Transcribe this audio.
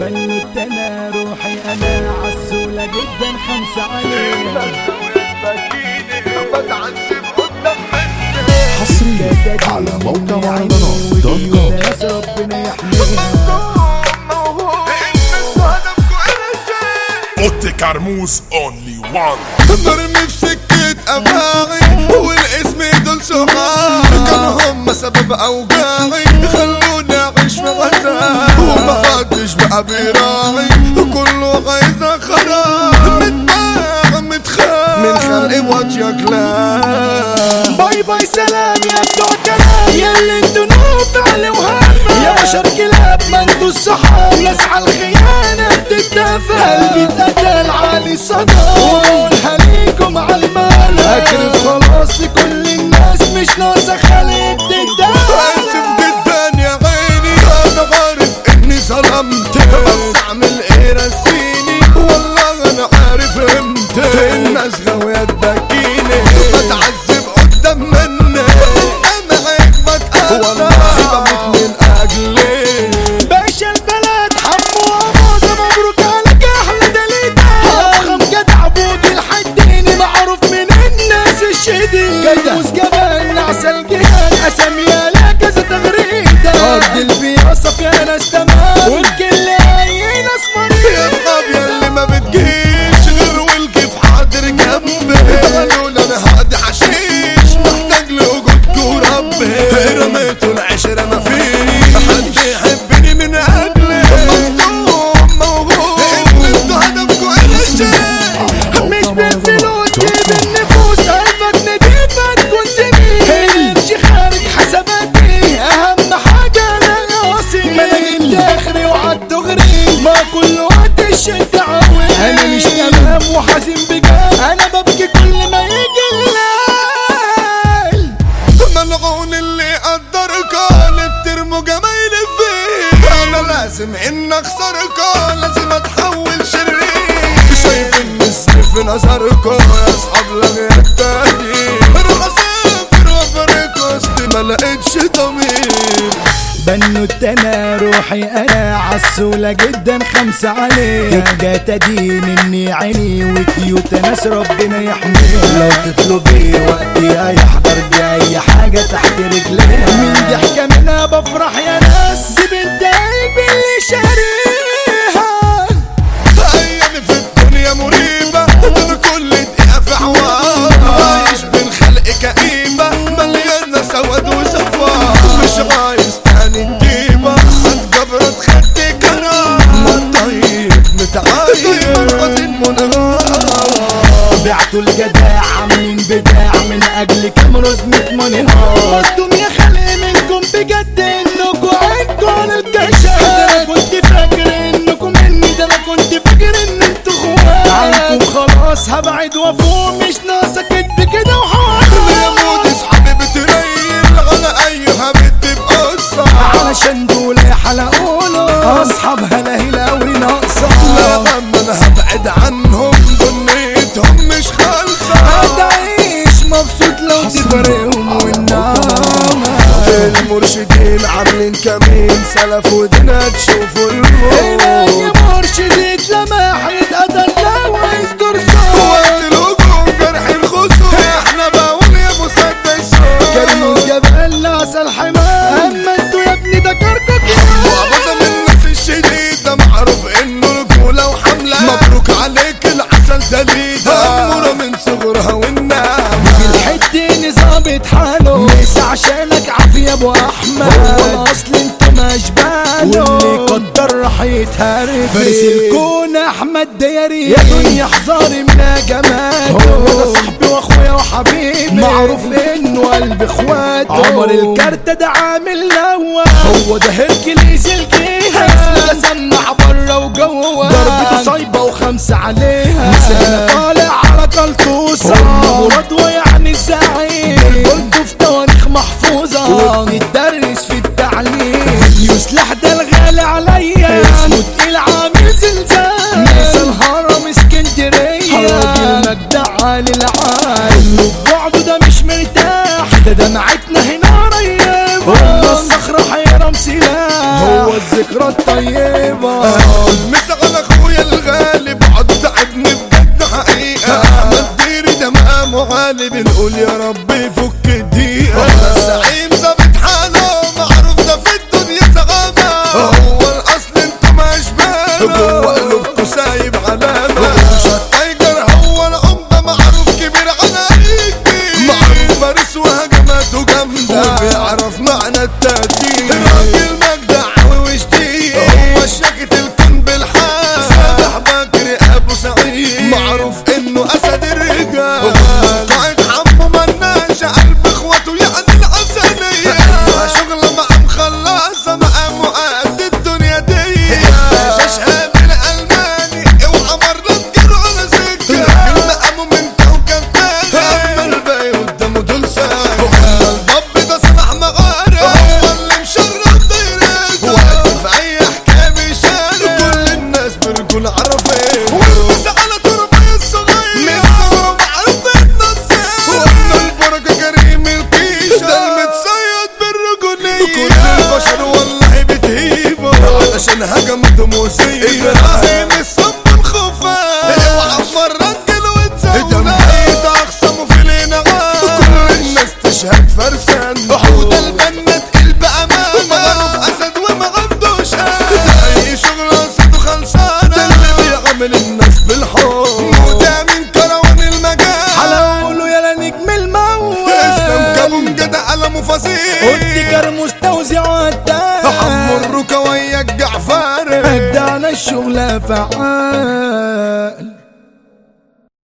بنوت انا روحي انا عسولة جدا خمسة عليها بتعذب قدام مني حصريا على موقع مهرجانات دوت كوم ناس ربنا يحميها اوتي كرموز اونلي وان مرمي في سكة أفاعي والاسم دول صحابي كانوا هم سبب أوجاعي خلوني أعيش في غزال ومحدش بقى بيراعي كله عايز خراب متباع متخان من خلق وجه كلام باي باي سلام يا بتوع كلام يا اللي انتوا نوب فعل وهم يا بشر كلاب ما انتوا الصحاب ناس على الخيانة بتتدفى قلبي اتقتل علي صدى وقولها ليكم على المال اكرف خلاص لكل الناس مش ناقصة خالد آسف تتدفى جدا يا عيني أنا عارف إني ظلمت بس أعمل إيه رسيني والله أنا عارف إمتى الناس غاوية تبكيني بتعذب قدام مني أنا عيب بتأذى والله بموت من أجلي باشا البلد حمو وموزة مبروك عليك احلى دليل افخم جدع بود الحديني معروف من الناس الشديد جدوس جبل عسل جهاد اسامي لا كذا تغريدة ارض البياصة يا ناس تمام والكل اي ناس يا مريض اصحاب ياللي ما بتجيش غير والكيف حاضر جنبي قالوا لي انا هقضي حشيش محتاج لوجودكوا ربي رميتوا العشرة ما فيش حد يحبني من اجلي مفتوح موهوب انتوا هدفكوا ايه الشيء مش بالفلوس جيب النفوس قلبك نضيفة تكون زميل امشي خارج حساباتي اهم حاجة انا راسي ملاجين داخري وعالدغري ما كل وقت الشد عاوي انا مش تمام وحزين بجد انا ببكي كل ما يجي الليل ملعون اللي قدركوا اللي بترموا جمايلي فيه انا لازم ان اخسركوا لازم اتحول شرير شايف ان السيف في نظركوا يا اصحاب لغي التاني اروح اسافر وافرق وسط ما لقيتش ضمير بنوت انا روحي انا عسولة جدا خمسة عليه جات ادين اني عيني وكيوت ناس ربنا يحميها لو تطلبي وقتي هيحضر دي اي حاجة تحت رجليها من ضحكة منها بفرح يا ناس دي بنت قلبي اللي شاريها ايامي في الدنيا مريبة انا كل دقيقة في حوار عايش بين خلق كئيبة مليانة سواد وصفار مش عايز تاني نجيبة هتجبرت خدي كلام طيب متعايب حزين منغار بعتوا الجداع عاملين بداع من اجل كام رزمة منهار مصدوم يا خلق منكم بجد انكم عندكم على الكشاف ده انا كنت فاكر انكم مني ده انا كنت فاكر ان انتوا اخوات عنكم خلاص هبعد وافوق مش ناقصه كدب كده يا وحوار مود اصحابي بتريل على ايها بنت بقصة علشان دول حلقوله اصحاب هلاهلاوي لا ناقصه هم انا هبعد عنهم دنيتهم مش خالصة هتعيش مبسوط لو تفرقهم والنعمة المرشدين عاملين كمين سلف ودنا تشوفوا هنا الموت يا مرشد لما هيتقدر لو يصدر صوت وقت الهجوم جرح الخصوم احنا بقول يا مسدس كريم الجبل لعسى الحمام اما انتوا يا ابني ده كركك وعبظم الناس الشديد ده معروف انه رجولة وحملة مبروك عليك العسل دليدة أمورة من صغرها والنعمة الحد ظابط حاله ميس عشانك عافية ابو احمد هو الاصل انت مش باله واللي قدر راح يتهرب فارس الكون احمد دياري يا دنيا احذري من جماله هو ده صاحبي واخويا وحبيبي معروف انه قلب اخواته عمر الكارتة ده عامل نوى هو ده هركليس الجيهة اسمه ده سمع بره وجوه ضربته صايبة وخمسة عليها مثلنا طالع على كلطوسة ابو رضوى يعني الزعيم قلته في تواريخ محفوظة وبنتدرس في التعليم فيديو سلاح ده الغالي عليا اسمه تقيل عامل زلزال ناس الهرم اسكندرية راجل مجدع عالي العال بعده ده مش مرتاح ده دمعتنا هنا قريبة هو الصخرة حيرم سلاح هو الذكرى الطيبة البشر والله بتهيبه علشان هجمت مصيبة ابراهيم الصب الخفاف اوعى مرة تجيله وتزود دمعيت اخصمه في الانعام كل الناس تشهد فرسان حوض البنا تقيل بأمانة معروف اسد وما عندوش اي شغل قصده خلصانة ده اللي بيعمل الناس بالحب وده من كروان المجال حلاوله يا نجم الموت اسلام كابون جدع قلمه فصيح قلت كرموس توزيع وقتها حمر وياك جعفر بدعنا الشغل فعال